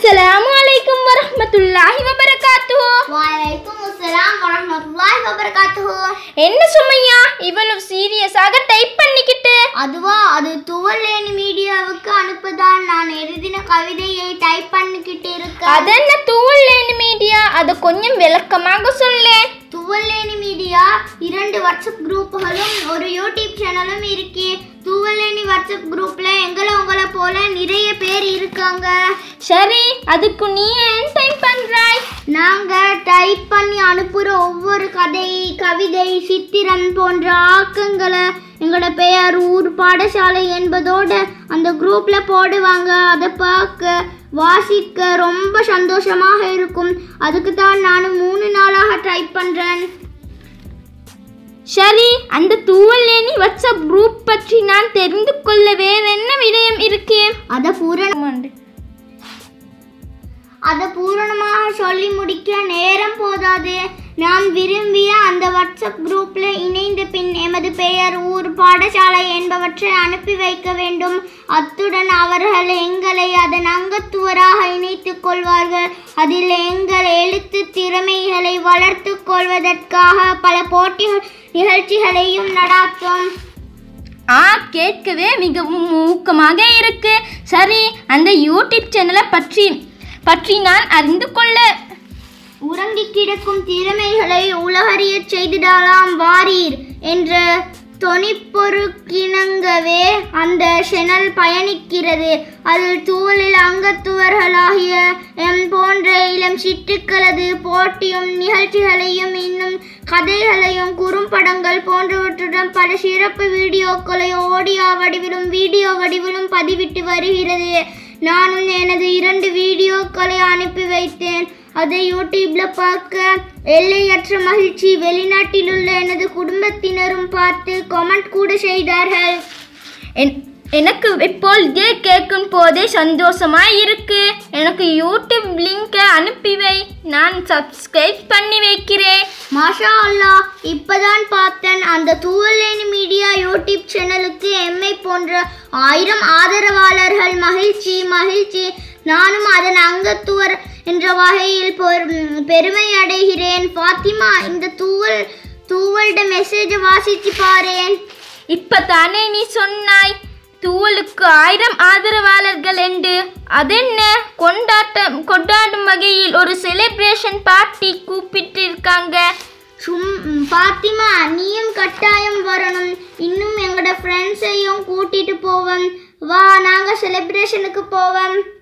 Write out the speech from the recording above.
அஸ்ஸலாமு அலைக்கும் வரஹ்மத்துல்லாஹி வபரகாத்துஹு வலைக்கும் அஸ்ஸலாம் வரஹ்மத்துல்லாஹி வபரகாத்துஹு என்ன சுமையா இவ்வளவு சீரியஸாக டைப் பண்ணிக்கிட்டு அதுவா அது துவல்லேனி மீடியாவுக்கு அனுப்புதான் நான் எழுதின கவிதையை டைப் பண்ணிக்கிட்டு இருக்கேன் அதென்ன தூவல்லேனு மீடியா அதை கொஞ்சம் விளக்கமாக சொல்லேன் துவல்லேனி மீடியா இரண்டு வாட்ஸ்அப் குரூப்புகளும் ஒரு யூடியூப் சேனலும் இருக்கு துவல்லேனி வாட்ஸ்அப் குரூப்ல எங்களை உங்களை போல நிறைய பேர் இருக்காங்க சரி அதுக்கு நீ ஏன் டைப் பண்றாய் நாங்க டைப் பண்ணி அனுப்புற ஒவ்வொரு கதை கவிதை சித்திரம் போன்ற ஆக்கங்களை எங்களோட பெயர் ஊர் பாடசாலை என்பதோட அந்த குரூப்ல போடுவாங்க அதை பார்க்க வாசிக்க ரொம்ப சந்தோஷமாக இருக்கும் அதுக்கு தான் நான் மூணு நாளாக டைப் பண்றேன் சரி அந்த தூவல்லேனி வாட்ஸ்அப் குரூப் பற்றி நான் தெரிந்து கொள்ள வேற என்ன விடயம் இருக்கே அதை பூரண அதை பூரணமாக சொல்லி முடிக்க நேரம் போதாது நாம் விரும்பிய அந்த வாட்ஸ்அப் குரூப்ல இணைந்த பின் எமது பெயர் ஊர் பாடசாலை என்பவற்றை அனுப்பி வைக்க வேண்டும் அத்துடன் அவர்கள் எங்களை அதன் அங்கத்துவராக இணைத்துக் கொள்வார்கள் அதில் எங்கள் எழுத்து திறமைகளை வளர்த்துக் கொள்வதற்காக பல போட்டிகள் நிகழ்ச்சிகளையும் நடாத்தும் ஆ கேட்கவே மிகவும் ஊக்கமாக இருக்கு சரி அந்த யூடியூப் சேனலை பற்றி பற்றி நான் அறிந்து கொள்ள உறங்கி கிடக்கும் திறமைகளை உலகறியச் செய்திடலாம் வாரீர் என்ற தொனிப்பொருக்கிணங்கவே அந்த சேனல் பயணிக்கிறது அதில் தூவலில் அங்கத்துவர்களாகிய எம் போன்ற இளம் சிட்டுக்களது போட்டியும் நிகழ்ச்சிகளையும் இன்னும் கதைகளையும் குறும்படங்கள் போன்றவற்றுடன் பல சிறப்பு வீடியோக்களை ஆடியோ வடிவிலும் வீடியோ வடிவிலும் பதிவிட்டு வருகிறது நானும் எனது இரண்டு வீடியோக்களை அனுப்பி வைத்தேன் அதை யூடியூப்ல பார்க்க எல்லையற்ற மகிழ்ச்சி வெளிநாட்டில் உள்ள எனது குடும்பத்தினரும் பார்த்து கமெண்ட் கூட செய்தார்கள் என்- எனக்கு இப்பொழுதே கேட்கும் போதே சந்தோஷமா இருக்கு எனக்கு யூடியூப் லிங்கை அனுப்பி வை நான் சப்ஸ்கிரைப் பண்ணி வைக்கிறேன் மாஷா அல்லாஹ் இப்பதான் பார்த்தேன் அந்த தூவலேனி மீடியா யூடியூப் சேனலுக்கு எம்மை போன்ற ஆயிரம் ஆதரவாளர்கள் மகிழ்ச்சி மகிழ்ச்சி நானும் அதன் அங்கத்துவர் என்ற வகையில் பெரு- பெருமை அடைகிறேன் ஃபாத்திமா இந்த தூவல் தூவல்ட மெசேஜை வாசிச்சு பாரேன் இப்பதானே நீ சொன்னாய் தூவலுக்கு ஆயிரம் ஆதரவாளர்கள் என்று அதென்ன கொண்டாட்டம் கொண்டாடும் வகையில் ஒரு செலிப்ரேஷன் பார்ட்டி கூப்பிட்டிருக்காங்க சும் பாத்திமா நீயும் கட்டாயம் வரணும் இன்னும் எங்களோட ஃப்ரெண்ட்ஸையும் கூட்டிட்டு போவோம் வா நாங்க செலிப்ரேஷனுக்கு போவோம்